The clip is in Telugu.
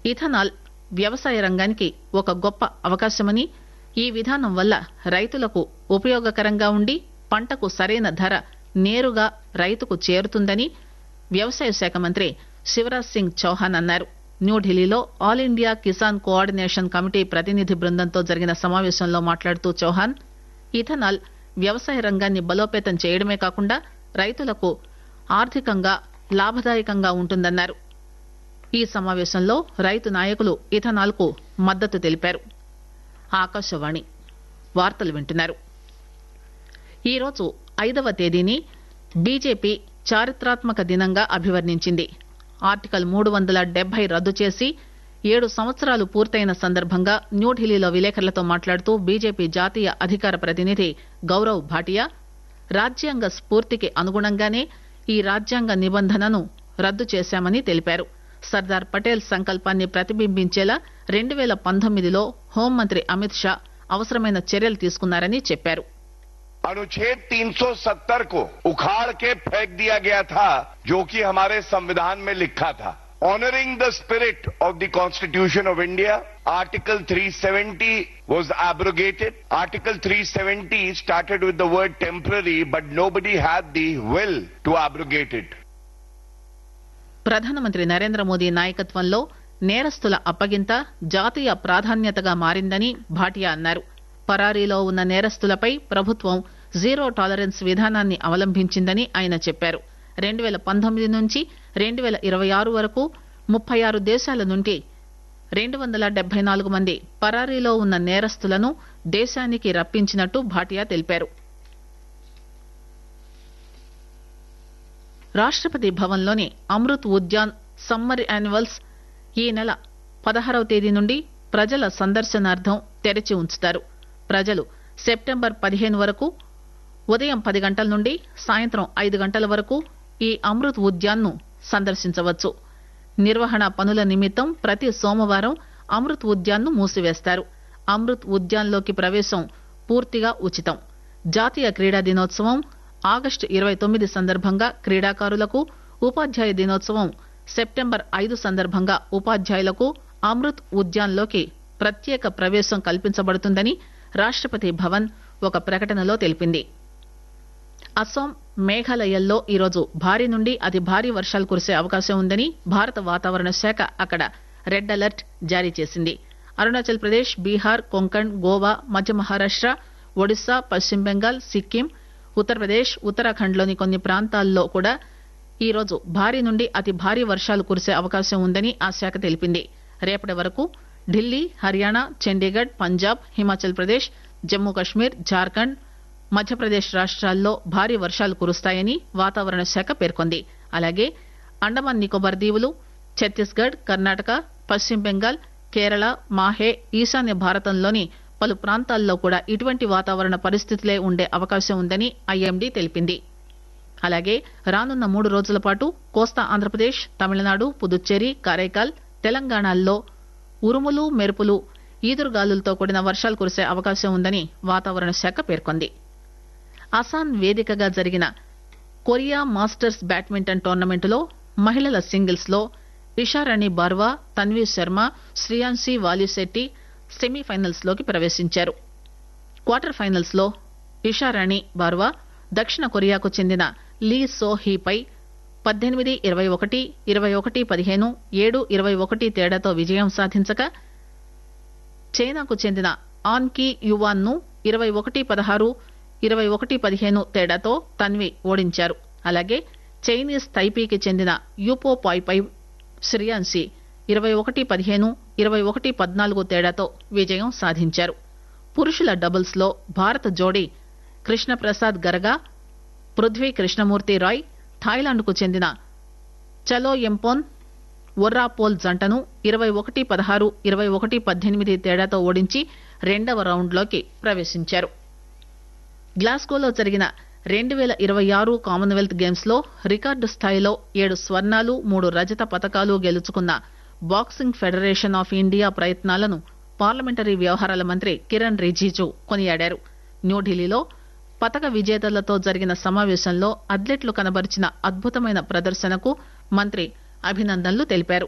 ఇథనాల్ వ్యవసాయ రంగానికి ఒక గొప్ప అవకాశమని ఈ విధానం వల్ల రైతులకు ఉపయోగకరంగా ఉండి పంటకు సరైన ధర నేరుగా రైతుకు చేరుతుందని వ్యవసాయ శాఖ మంత్రి శివరాజ్ సింగ్ చౌహాన్ అన్నారు న్యూఢిల్లీలో all India Kisan coordination committee ప్రతినిధి బృందంతో జరిగిన సమావేశంలో మాట్లాడుతూ చౌహాన్ ఇథనాల్ వ్యవసాయ రంగాన్ని బలోపేతం చేయడమే కాకుండా రైతులకు ఆర్థికంగా లాభదాయకంగా ఉంటుందన్నారు ఈ సమావేశంలో రైతు నాయకులు ఇథనాల్ కు మద్దతు తెలిపారు ఆకాశవాణి వార్తలు వింటున్నారు ఈరోజు ఐదవ తేదీని బీజేపీ చారిత్రాత్మక దినంగా అభివర్ణించింది ఆర్టికల్ మూడు వందల డెబ్బై రద్దు చేసి ఏడు సంవత్సరాలు పూర్తయిన సందర్భంగా న్యూఢిల్లీలో విలేకరులతో మాట్లాడుతూ బీజేపీ జాతీయ అధికార ప్రతినిధి గౌరవ్ భాటియా రాజ్యాంగ స్ఫూర్తికి అనుగుణంగానే ఈ రాజ్యాంగ నిబంధనను రద్దు చేశామని తెలిపారు సర్దార్ పటేల్ సంకల్పాన్ని ప్రతిబింబించేలా రెండు పేల పంతొమ్మిదిలో హోంమంత్రి అమిత్ షా అవసరమైన చర్యలు తీసుకున్నారని చెప్పారు अनुच्छेद 370 को उखाड़ के फेंक दिया गया था जो कि हमारे संविधान में लिखा था honouring the spirit of the constitution of India article 370 was abrogated article 370 started with the word temporary but nobody had the will to abrogate it ప్రధానమంత్రి నరేంద్ర మోదీ నాయకత్వంలో నేరస్తుల అప్పగింత జాతీయ ప్రాధాన్యతగా మారిందని భాటియా అన్నారు పరారీలో ఉన్న నేరస్తులపై ప్రభుత్వం జీరో టాలరెన్స్ విధానాన్ని అవలంబించిందని ఆయన చెప్పారు రెండు పేల పంతొమ్మిది నుంచి రెండు పేల ఇరవై ఆరు వరకు ముప్పై ఆరు దేశాల నుండి రెండు వందల డెబ్బై నాలుగు మంది పరారీలో ఉన్న నేరస్తులను దేశానికి రప్పించినట్టు భాటియా తెలిపారు రాష్టపతి భవన్లోని అమృత్ ఉద్యాన్ సమ్మర్ యాన్యువల్స్ ఈ నెల పదహారవ తేదీ నుండి ప్రజల సందర్శనార్థం తెరిచి ఉంచుతారు ప్రజలు సెప్టెంబర్ పదిహేను వరకు ఉదయం పది గంటల నుండి సాయంత్రం ఐదు గంటల వరకు ఈ అమృత్ ఉద్యాన్ ను సందర్శించవచ్చు నిర్వహణ పనుల నిమిత్తం ప్రతి సోమవారం అమృత్ ఉద్యాన్ ను మూసివేస్తారు అమృత్ ఉద్యాన్ లోకి ప్రవేశం పూర్తిగా ఉచితం జాతీయ క్రీడా దినోత్సవం ఆగస్టు ఇరవై తొమ్మిది సందర్భంగా క్రీడాకారులకు ఉపాధ్యాయ దినోత్సవం సెప్టెంబర్ ఐదు సందర్భంగా ఉపాధ్యాయులకు అమృత్ ఉద్యాన్ లోకి ప్రత్యేక ప్రవేశం కల్పించబడుతుందని రాష్టపతి భవన్ ఒక ప్రకటనలో తెలిపింది అస్సాం మేఘాలయల్లో ఈరోజు భారీ నుండి అతి భారీ వర్షాలు కురిసే అవకాశం ఉందని భారత వాతావరణ శాఖ అక్కడ రెడ్ అలర్ట్ జారీ చేసింది అరుణాచల్ ప్రదేశ్ బీహార్ కొంకణ్ గోవా మధ్య మహారాష్ట ఒడిశా పశ్చిమ బెంగాల్ సిక్కిం ఉత్తరప్రదేశ్ ఉత్తరాఖండ్లోని కొన్ని ప్రాంతాల్లో కూడా ఈరోజు భారీ నుండి అతి భారీ వర్షాలు కురిసే అవకాశం ఉందని ఆ శాఖ తెలిపింది రేపటి వరకు ఢిల్లీ హర్యానా చండీగఢ్ పంజాబ్ హిమాచల్ ప్రదేశ్ జమ్మూ కశ్మీర్ జార్ఖండ్ మధ్యప్రదేశ్ రాష్ట్రాల్లో భారీ వర్షాలు కురుస్తాయని వాతావరణ శాఖ పేర్కొంది అలాగే అండమాన్ నికోబార్ దీవులు ఛత్తీస్గఢ్ కర్ణాటక పశ్చిమ బెంగాల్ కేరళ మాహే ఈశాన్య భారతంలోని పలు ప్రాంతాల్లో కూడా ఇటువంటి వాతావరణ పరిస్థితులే ఉండే అవకాశం ఉందని ఐఎండీ తెలిపింది అలాగే రానున్న మూడు రోజుల పాటు కోస్తా ఆంధ్రప్రదేశ్ తమిళనాడు పుదుచ్చేరి కారైకాల్ తెలంగాణల్లో ఉరుములు మెరుపులు ఈదురుగాలులతో కూడిన వర్షాలు కురిసే అవకాశం ఉందని వాతావరణ శాఖ పేర్కొంది అసాన్ వేదికగా జరిగిన కొరియా మాస్టర్స్ బ్యాడ్మింటన్ టోర్నమెంటులో మహిళల సింగిల్స్ లో ఇషారాణి బార్వా తన్వీ శర్మ శ్రియాన్సి వాలిశెట్టి సెమీఫైనల్స్ లోకి ప్రవేశించారు క్వార్టర్ ఫైనల్స్ లో ఇషారాణి బార్వా దక్షిణ కొరియాకు చెందిన లీ సో హీపై పద్దెనిమిది ఇరవై ఒకటి ఇరవై ఒకటి పదిహేను ఏడు ఇరవై ఒకటి తేడాతో విజయం సాధించగా చైనాకు చెందిన ఆన్ కి యువాన్ ను ఇరవై ఒకటి పదహారు ఇరవై ఒకటి పదిహేను తేడాతో తన్వి ఓడించారు అలాగే చైనీస్ తైపీకి చెందిన యూపో పాయ్ పై శ్రియాన్సి ఇరవై ఒకటి పదిహేను ఇరవై ఒకటి పద్నాలుగు తేడాతో విజయం సాధించారు పురుషుల డబుల్స్ లో భారత జోడీ కృష్ణప్రసాద్ గరగా పృథ్వీ కృష్ణమూర్తి రాయ్ థాయిలాండ్ కు చెందిన చలో ఎంపోన్ ఒర్రాపోల్ జంటను ఇరవై ఒకటి పదహారు ఇరవై ఒకటి పద్దెనిమిది తేడాతో ఓడించి రెండవ రౌండ్లోకి ప్రవేశించారు గ్లాస్గోలో జరిగిన రెండు పేల ఇరవై ఆరు కామన్వెల్త్ గేమ్స్ లో రికార్డు స్థాయిలో ఏడు స్వర్ణాలు మూడు రజత పతకాలు గెలుచుకున్న బాక్సింగ్ ఫెడరేషన్ ఆఫ్ ఇండియా ప్రయత్నాలను పార్లమెంటరీ వ్యవహారాల మంత్రి కిరణ్ రిజిజు కొనియాడారు న్యూఢిల్లీలో పతక విజేతలతో జరిగిన సమావేశంలో అథ్లెట్లు కనబరిచిన అద్భుతమైన ప్రదర్శనకు మంత్రి అభినందనలు తెలిపారు